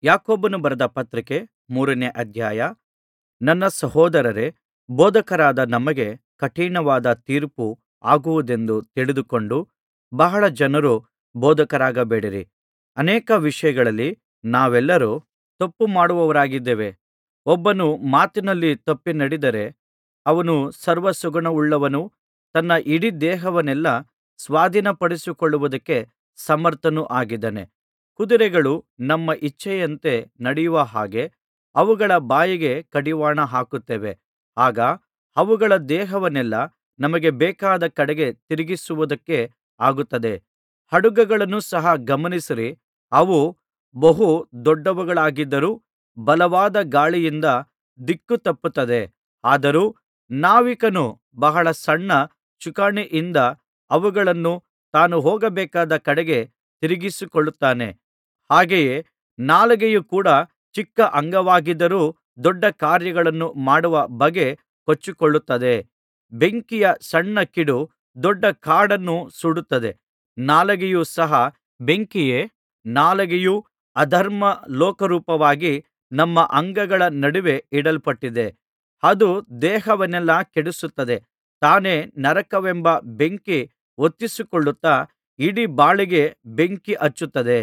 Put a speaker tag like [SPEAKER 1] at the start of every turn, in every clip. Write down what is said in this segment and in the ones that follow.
[SPEAKER 1] ಯಾಕೋಬನು ಬರೆದ ಪತ್ರಿಕೆ ಮೂರನೇ ಅಧ್ಯಾಯ ನನ್ನ ಸಹೋದರರೇ ಬೋಧಕರಾದ ನಮಗೆ ಕಠಿಣವಾದ ತೀರ್ಪು ಆಗುವುದೆಂದು ತಿಳಿದುಕೊಂಡು ಬಹಳ ಜನರು ಬೋಧಕರಾಗಬೇಡಿರಿ ಅನೇಕ ವಿಷಯಗಳಲ್ಲಿ ನಾವೆಲ್ಲರೂ ತಪ್ಪುಮಾಡುವವರಾಗಿದ್ದೇವೆ ಒಬ್ಬನು ಮಾತಿನಲ್ಲಿ ತಪ್ಪಿ ನಡೆದರೆ ಅವನು ಸರ್ವಸುಗುಣವುಳ್ಳವನೂ ತನ್ನ ಇಡೀ ದೇಹವನ್ನೆಲ್ಲಾ ಸ್ವಾಧೀನಪಡಿಸಿಕೊಳ್ಳುವುದಕ್ಕೆ ಸಮರ್ಥನೂ ಆಗಿದ್ದಾನೆ ಕುದುರೆಗಳು ನಮ್ಮ ಇಚ್ಛೆಯಂತೆ ನಡೆಯುವ ಹಾಗೆ ಅವುಗಳ ಬಾಯಿಗೆ ಕಡಿವಾಣ ಹಾಕುತ್ತೇವೆ ಆಗ ಅವುಗಳ ದೇಹವನ್ನೆಲ್ಲಾ ನಮಗೆ ಬೇಕಾದ ಕಡೆಗೆ ತಿರುಗಿಸುವುದಕ್ಕೆ ಆಗುತ್ತದೆ ಹಡಗುಗಳನ್ನು ಸಹ ಗಮನಿಸಿರಿ ಅವು ಬಹು ದೊಡ್ಡವುಗಳಾಗಿದ್ದರೂ ಬಲವಾದ ಗಾಳಿಯಿಂದ ದಿಕ್ಕು ತಪ್ಪುತ್ತದೆ ಆದರೂ ನಾವಿಕನು ಬಹಳ ಸಣ್ಣ ಚುಕ್ಕಾಣಿಯಿಂದ ಅವುಗಳನ್ನು ತಾನು ಹೋಗಬೇಕಾದ ಕಡೆಗೆ ತಿರುಗಿಸಿಕೊಳ್ಳುತ್ತಾನೆ ಹಾಗೆಯೇ ನಾಲಿಗೆಯು ಕೂಡ ಚಿಕ್ಕ ಅಂಗವಾಗಿದ್ದರೂ ದೊಡ್ಡ ಕಾರ್ಯಗಳನ್ನು ಮಾಡುವ ಬಗೆ ಕೊಚ್ಚಿಕೊಳ್ಳುತ್ತದೆ ಬೆಂಕಿಯ ಸಣ್ಣ ಕಿಡಿ ದೊಡ್ಡ ಕಾಡನ್ನು ಸುಡುತ್ತದೆ ನಾಲಿಗೆಯು ಸಹ ಬೆಂಕಿಯೇ ನಾಲಿಗೆಯು ಅಧರ್ಮ ಲೋಕರೂಪವಾಗಿ ನಮ್ಮ ಅಂಗಗಳ ನಡುವೆ ಇಡಲ್ಪಟ್ಟಿದೆ ಅದು ದೇಹವನ್ನೆಲ್ಲಾ ಕೆಡಿಸುತ್ತದೆ ತಾನೇ ನರಕವೆಂಬ ಬೆಂಕಿ ಹೊತ್ತಿಸಿಕೊಳ್ಳುತ್ತಾ ಇಡೀ ಬಾಳಿಗೆ ಬೆಂಕಿ ಹಚ್ಚುತ್ತದೆ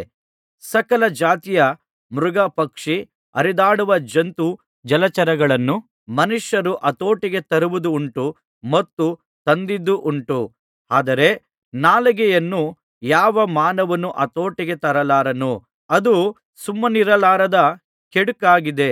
[SPEAKER 1] ಸಕಲ ಜಾತಿಯ ಮೃಗ ಪಕ್ಷಿ ಹರಿದಾಡುವ ಜಂತು ಜಲಚರಗಳನ್ನು ಮನುಷ್ಯರು ಹತೋಟಿಗೆ ತರುವುದೂ ಉಂಟು ಮತ್ತು ತಂದದ್ದೂ ಉಂಟು ಆದರೆ ನಾಲಿಗೆಯನ್ನು ಯಾವ ಮಾನವನೂ ಹತೋಟಿಗೆ ತರಲಾರನು ಅದು ಸುಮ್ಮನಿರಲಾರದ ಕೆಡುಕಾಗಿದೆ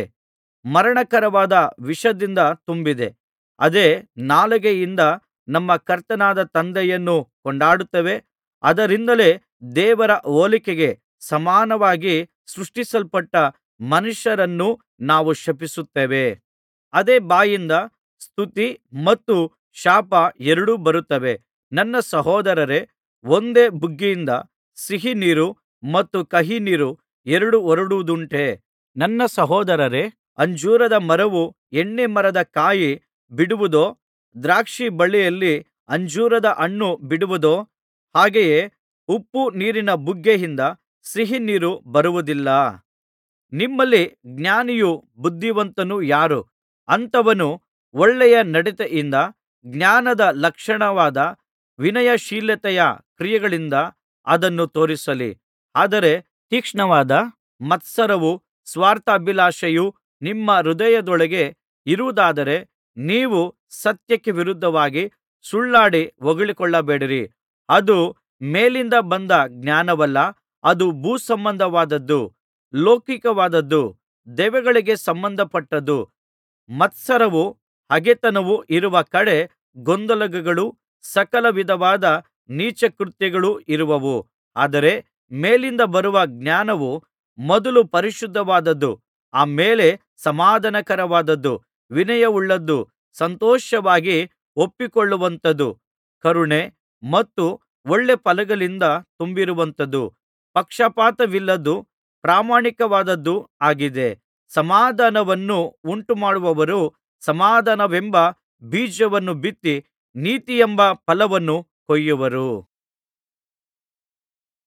[SPEAKER 1] ಮರಣಕರವಾದ ವಿಷದಿಂದ ತುಂಬಿದೆ ಅದೇ ನಾಲಿಗೆಯಿಂದ ನಮ್ಮ ಕರ್ತನಾದ ತಂದೆಯನ್ನು ಕೊಂಡಾಡುತ್ತೇವೆ ಅದರಿಂದಲೇ ದೇವರ ಹೋಲಿಕೆಗೆ ಸಮಾನವಾಗಿ ಸೃಷ್ಟಿಸಲ್ಪಟ್ಟ ಮನುಷ್ಯರನ್ನು ನಾವು ಶಪಿಸುತ್ತೇವೆ ಅದೇ ಬಾಯಿಂದ ಸ್ತುತಿ ಮತ್ತು ಶಾಪ ಎರಡೂ ಬರುತ್ತವೆ ನನ್ನ ಸಹೋದರರೇ ಒಂದೇ ಬುಗ್ಗೆಯಿಂದ ಸಿಹಿ ನೀರು ಮತ್ತು ಕಹಿ ನೀರು ಎರಡೂ ಹೊರಡುವುದುಂಟೇ ನನ್ನ ಸಹೋದರರೇ ಅಂಜೂರದ ಮರವು ಎಣ್ಣೆ ಮರದ ಕಾಯಿ ಬಿಡುವುದೋ ದ್ರಾಕ್ಷಿ ಬಳ್ಳಿಯಲ್ಲಿ ಅಂಜೂರದ ಹಣ್ಣು ಬಿಡುವುದೋ ಹಾಗೆಯೇ ಉಪ್ಪು ನೀರಿನ ಬುಗ್ಗೆಯಿಂದ ಸಿಹಿ ನೀರು ಬರುವುದಿಲ್ಲ ನಿಮ್ಮಲ್ಲಿ ಜ್ಞಾನಿಯೂ ಬುದ್ಧಿವಂತನೂ ಯಾರು ಅಂಥವನು ಒಳ್ಳೆಯ ನಡತೆಯಿಂದ ಜ್ಞಾನದ ಲಕ್ಷಣವಾದ ವಿನಯಶೀಲತೆಯ ಕ್ರಿಯೆಗಳಿಂದ ಅದನ್ನು ತೋರಿಸಲಿ ಆದರೆ ತೀಕ್ಷ್ಣವಾದ ಮತ್ಸರವೂ ಸ್ವಾರ್ಥಾಭಿಲಾಷೆಯೂ ನಿಮ್ಮ ಹೃದಯದೊಳಗೆ ಇರುವುದಾದರೆ ನೀವು ಸತ್ಯಕ್ಕೆ ವಿರುದ್ಧವಾಗಿ ಸುಳ್ಳಾಡಿ ಹೊಗಳಿಕೊಳ್ಳಬೇಡಿರಿ ಅದು ಮೇಲಿಂದ ಬಂದ ಜ್ಞಾನವಲ್ಲ ಅದು ಭೂಸಂಬಂಧವಾದದ್ದು ಲೌಕಿಕವಾದದ್ದು ದೆವ್ವಗಳಿಗೆ ಸಂಬಂಧಪಟ್ಟದ್ದು ಮತ್ಸರವೂ ಹಗೆತನವೂ ಇರುವ ಕಡೆ ಗೊಂದಲಗಳೂ ಸಕಲ ವಿಧವಾದ ನೀಚಕೃತ್ಯಗಳೂ ಇರುವವು ಆದರೆ ಮೇಲಿಂದ ಬರುವ ಜ್ಞಾನವು ಮೊದಲು ಪರಿಶುದ್ಧವಾದದ್ದು ಆ ಮೇಲೆ ಸಮಾಧಾನಕರವಾದದ್ದು ವಿನಯವುಳ್ಳದ್ದು ಸಂತೋಷವಾಗಿ ಒಪ್ಪಿಕೊಳ್ಳುವಂಥದ್ದು ಕರುಣೆ ಮತ್ತು ಒಳ್ಳೆ ಫಲಗಳಿಂದ ತುಂಬಿರುವಂಥದ್ದು ಪಕ್ಷಪಾತವಿಲ್ಲದ್ದು ಪ್ರಾಮಾಣಿಕವಾದದ್ದೂ ಆಗಿದೆ ಸಮಾಧಾನವನ್ನು ಉಂಟುಮಾಡುವವರು ಸಮಾಧಾನವೆಂಬ ಬೀಜವನ್ನು ಬಿತ್ತಿ ನೀತಿಯೆಂಬ ಫಲವನ್ನು ಕೊಯ್ಯುವರು